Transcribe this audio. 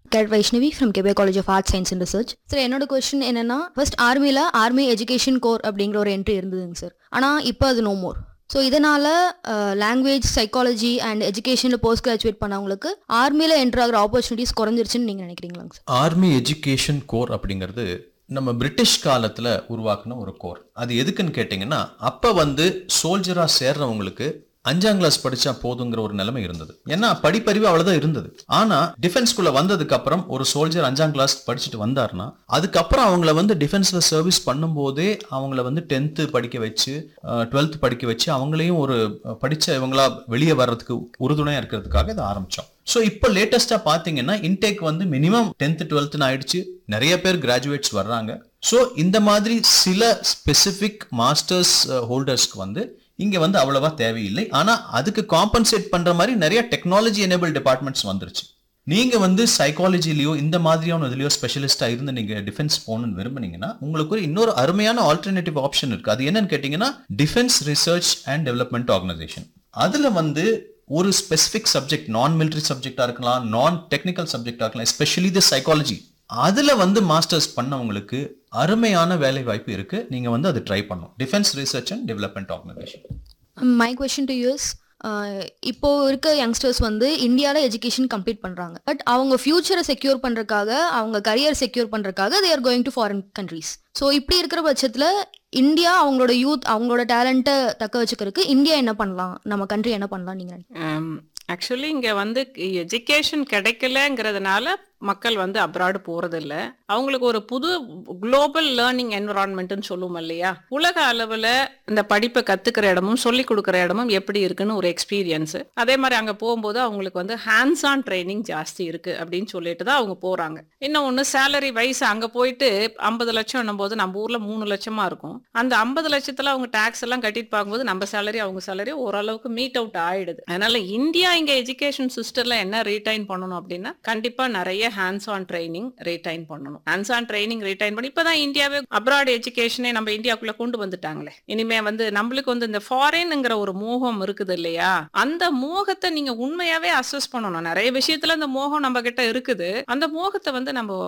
gate Vaishnavi from கெபே college of art science and research sir என்னோட question என்னன்னா first ஆர்மியில் ஆர்மி எஜுகேஷன் கோர் அப்படிங்கிற ஒரு என்ட்ரி இருந்ததுங்க சார் ஆனால் இப்போ அது நோ மோர் ஸோ இதனால் லாங்குவேஜ் சைக்காலஜி அண்ட் எஜுகேஷனில் போஸ்ட் கிராஜுவேட் பண்ணவங்களுக்கு ஆர்மியில் என்ட்ரு ஆகிற ஆப்பர்ச்சுனிட்டிஸ் குறைஞ்சிருச்சுன்னு நீங்கள் நினைக்கிறீங்களாங்க சார் ஆர்மி எஜுகேஷன் கோர் அப்படிங்கிறது நம்ம பிரிட்டிஷ் காலத்துல உருவாக்குன ஒரு கோர் அது எதுக்குன்னு கேட்டிங்கன்னா அப்ப வந்து சோல்ஜரா சேர்றவங்களுக்கு அஞ்சாம் கிளாஸ் படிச்சா போதுங்கிற ஒரு நிலைமை இருந்தது ஏன்னா படிப்பறிவு அவ்வளவுதான் இருந்தது ஆனா டிஃபென்ஸ்குள்ள வந்ததுக்கு அப்புறம் ஒரு சோல்ஜர் அஞ்சாம் கிளாஸ் படிச்சுட்டு வந்தாருன்னா அதுக்கப்புறம் அவங்கள வந்து டிஃபென்ஸ்ல சர்வீஸ் பண்ணும்போதே அவங்கள வந்து டென்த்து படிக்க வச்சு டுவெல்த் படிக்க வச்சு அவங்களையும் ஒரு அஹ், படிச்ச இவங்களா வெளியே வர்றதுக்கு உறுதுணையா இருக்கிறதுக்காக இதை ஆரம்பிச்சோம் ஸோ இப்போ லேட்டஸ்டா பாத்தீங்கன்னா இன்டேக் வந்து மினிமம் டென்த் டுவெல்த்னு ஆயிடுச்சு நிறைய பேர் கிராஜுவேட்ஸ் வர்றாங்க ஸோ இந்த மாதிரி சில ஸ்பெசிஃபிக் மாஸ்டர்ஸ் ஹோல்டர்ஸ்க்கு வந்து இங்க வந்து அவ்வளவா தேவையில்லை ஆனா அதுக்கு காம்பன்சேட் பண்ற மாதிரி நிறைய டெக்னாலஜி எனேபிள் டிபார்ட்மெண்ட்ஸ் வந்துருச்சு நீங்க வந்து சைக்காலஜிலயோ இந்த மாதிரியான இதுலயோ ஸ்பெஷலிஸ்டா இருந்து நீங்க டிஃபென்ஸ் போகணும்னு விரும்புனீங்கன்னா உங்களுக்கு ஒரு இன்னொரு அருமையான ஆல்டர்னேட்டிவ் ஆப்ஷன் இருக்கு அது என்னன்னு கேட்டீங்கன்னா defence research and development organisation அதுல வந்து ஒரு ஸ்பெசிபிக் சப்ஜெக்ட் நான் மிலிட்டரி சப்ஜெக்டா இருக்கலாம் நான் டெக்னிக்கல் சப்ஜெக்டா இருக்கலாம் எஸ்பெஷலி தி சைக்காலஜி அதுல வந்து மாஸ்டர்ஸ் பண்ணவங்களுக்கு அருமையான வேலை வாய்ப்பு இருக்கு நீங்க வந்து அது ட்ரை பண்ணணும் defence research and development organisation my question to use இப்போ இருக்க யங்ஸ்டர்ஸ் வந்து இந்தியாவில் எஜுகேஷன் கம்ப்ளீட் பண்ணுறாங்க பட் அவங்க ஃபியூச்சரை செக்யூர் பண்ணுறதுக்காக அவங்க கரியர் செக்யூர் பண்ணுறதுக்காக they are going to foreign countries so இப்படி இருக்கிற பட்சத்தில் இந்தியா அவங்களோட யூத் அவங்களோட டேலண்ட்டை தக்க வச்சுக்கிறதுக்கு இந்தியா என்ன பண்ணலாம் நம்ம கண்ட்ரி என்ன பண்ணலாம் நீங்கள் ஆக்சுவலி இங்கே வந்து எஜுகேஷன் கிடைக்கலங்கிறதுனால மக்கள் வந்து அப்ராடு போகிறதில்ல அவங்களுக்கு ஒரு புது குளோபல் லேர்னிங் என்விரான்மெண்ட்னு சொல்லுவோம் இல்லையா உலக அளவில் இந்த படிப்பை கற்றுக்கிற இடமும் சொல்லி கொடுக்குற இடமும் எப்படி இருக்குன்னு ஒரு எக்ஸ்பீரியன்ஸ் அதே மாதிரி அங்கே போகும்போது அவங்களுக்கு வந்து ஹேண்ட்ஸ் ஆன் ட்ரைனிங் ஜாஸ்தி இருக்குது அப்படின்னு சொல்லிட்டு தான் அவங்க போகிறாங்க இன்னும் ஒன்று சேலரி வைஸ் அங்கே போயிட்டு ஐம்பது லட்சம் போது நம்ம ஊரில் மூணு லட்சமாக இருக்கும் அந்த ஐம்பது லட்சத்தில் அவங்க டேக்ஸ் எல்லாம் கட்டிட்டு பார்க்கும்போது நம்ம சேலரி அவங்க சேலரி ஓரளவுக்கு மீட் அவுட் ஆயிடுது அதனால இந்தியா இங்கே எஜுகேஷன் சிஸ்டம்ல என்ன ரீடைன் பண்ணணும் அப்படின்னா கண்டிப்பாக நிறைய ஹேண்ட்ஸ் ஆன் ட்ரைனிங் ரீடைன் பண்ணணும் ஹேண்ட்ஸ் ஆன் ட்ரைனிங் ரீடைன் பண்ணி இப்போதான் இந்தியாவே அப்ராட் எஜுகேஷனே நம்ம இந்தியாக்குள்ள கொண்டு வந்துட்டாங்களே இனிமே வந்து நம்மளுக்கு வந்து இந்த ஃபாரின்ங்கிற ஒரு மோகம் இருக்குது இல்லையா அந்த மோகத்தை நீங்க உண்மையாவே அசஸ் பண்ணணும் நிறைய விஷயத்துல அந்த மோகம் நம்ம கிட்ட இருக்குது அந்த மோகத்தை வந்து நம்ம